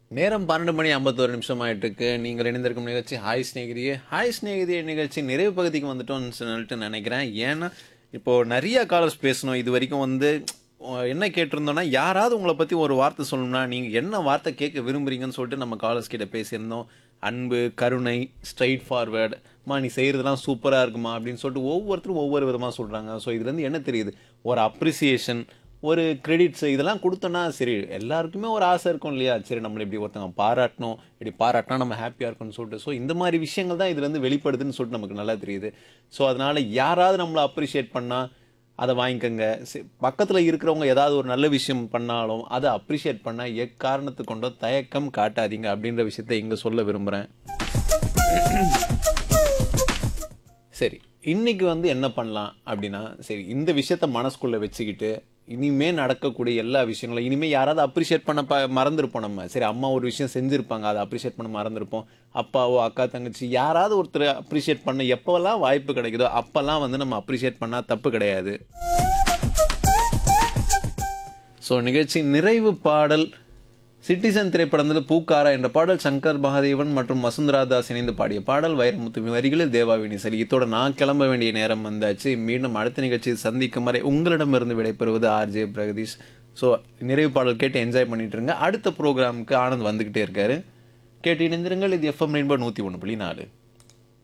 நேரம் பன்னெண்டு மணி ஐம்பத்தோரு நிமிஷம் ஆயிட்டுருக்கு நீங்கள் இணைந்திருக்கும் நிகழ்ச்சி ஹாய் ஸ்நேகிதியே ஹாய் ஸ்நேகிதியே நிகழ்ச்சி நிறைவு பகுதிக்கு வந்துட்டோம்னு சொல்லிட்டு நினைக்கிறேன் ஏன்னா இப்போது நிறைய காலர்ஸ் பேசணும் இது வரைக்கும் வந்து அஹ், என்ன கேட்டிருந்தோம்னா யாராவது உங்களை பற்றி ஒரு வார்த்தை சொல்லணும்னா நீங்கள் என்ன வார்த்தை கேட்க விரும்புறீங்கன்னு சொல்லிட்டு நம்ம காலர்ஸ் கிட்ட பேசியிருந்தோம் அன்பு கருணை ஸ்ட்ரைட் ஃபார்வேர்டு மா நீ செய்கிறதுலாம் சூப்பராக இருக்குமா அப்படின்னு சொல்லிட்டு ஒவ்வொருத்தரும் ஒவ்வொரு விதமாக சொல்கிறாங்க ஸோ இதுலேருந்து என்ன தெரியுது ஒரு அப்ரிசியேஷன் ஒரு கிரெடிட்ஸ் இதெல்லாம் கொடுத்தோன்னா சரி எல்லாருக்குமே ஒரு ஆசை இருக்கும் இல்லையா சரி நம்மளை இப்படி ஒருத்தவங்க பாராட்டணும் இப்படி பாராட்டினா நம்ம ஹாப்பியாக இருக்கணும்னு சொல்லிட்டு ஸோ இந்த மாதிரி விஷயங்கள் தான் இதுலேருந்து வெளிப்படுதுன்னு சொல்லிட்டு நமக்கு நல்லா தெரியுது ஸோ அதனால் யாராவது நம்மளை அப்ரிஷியேட் பண்ணால் அதை வாங்கிக்கோங்க பக்கத்தில் இருக்கிறவங்க ஏதாவது ஒரு நல்ல விஷயம் பண்ணாலும் அதை அப்ரிஷியேட் பண்ணால் எக்காரணத்து கொண்டோ தயக்கம் காட்டாதீங்க அப்படின்ற விஷயத்தை இங்கே சொல்ல விரும்புகிறேன் சரி இன்னைக்கு வந்து என்ன பண்ணலாம் அப்படின்னா சரி இந்த விஷயத்த மனசுக்குள்ளே வச்சுக்கிட்டு இனிமே நடக்கக்கூடிய எல்லா விஷயங்களும் இனிமே யாராவது அப்ரிஷியேட் பண்ண ப மறந்துருப்போம் நம்ம சரி அம்மா ஒரு விஷயம் செஞ்சுருப்பாங்க அதை அப்ரிஷியேட் பண்ண மறந்துருப்போம் அப்பாவோ அக்கா தங்கச்சி யாராவது ஒருத்தர் அப்ரிஷியேட் பண்ண எப்போல்லாம் வாய்ப்பு கிடைக்குதோ அப்போல்லாம் வந்து நம்ம அப்ரிஷியேட் பண்ணால் தப்பு கிடையாது ஸோ நிகழ்ச்சி நிறைவு பாடல் சிட்டிசன் திரைப்படத்தில் பூக்காரா என்ற பாடல் சங்கர் மகாதேவன் மற்றும் வசுந்தரா தாஸ் இணைந்து பாடிய பாடல் வைரமுத்து வரிகளில் தேவாவினி சரி இதோட நான் கிளம்ப வேண்டிய நேரம் வந்தாச்சு மீண்டும் அடுத்த நிகழ்ச்சி சந்திக்கும் வரை உங்களிடமிருந்து விடைபெறுவது ஆர்ஜே பிரகதீஷ் ஸோ நிறைவு பாடல் கேட்டு என்ஜாய் பண்ணிட்டு இருங்க அடுத்த ப்ரோக்ராமுக்கு ஆனந்த் வந்துக்கிட்டே இருக்காரு கேட்டு இணைந்திருங்கள் இது எஃப்எம் ரெயின்போ நூற்றி ஒன்று புள்ளி நாலு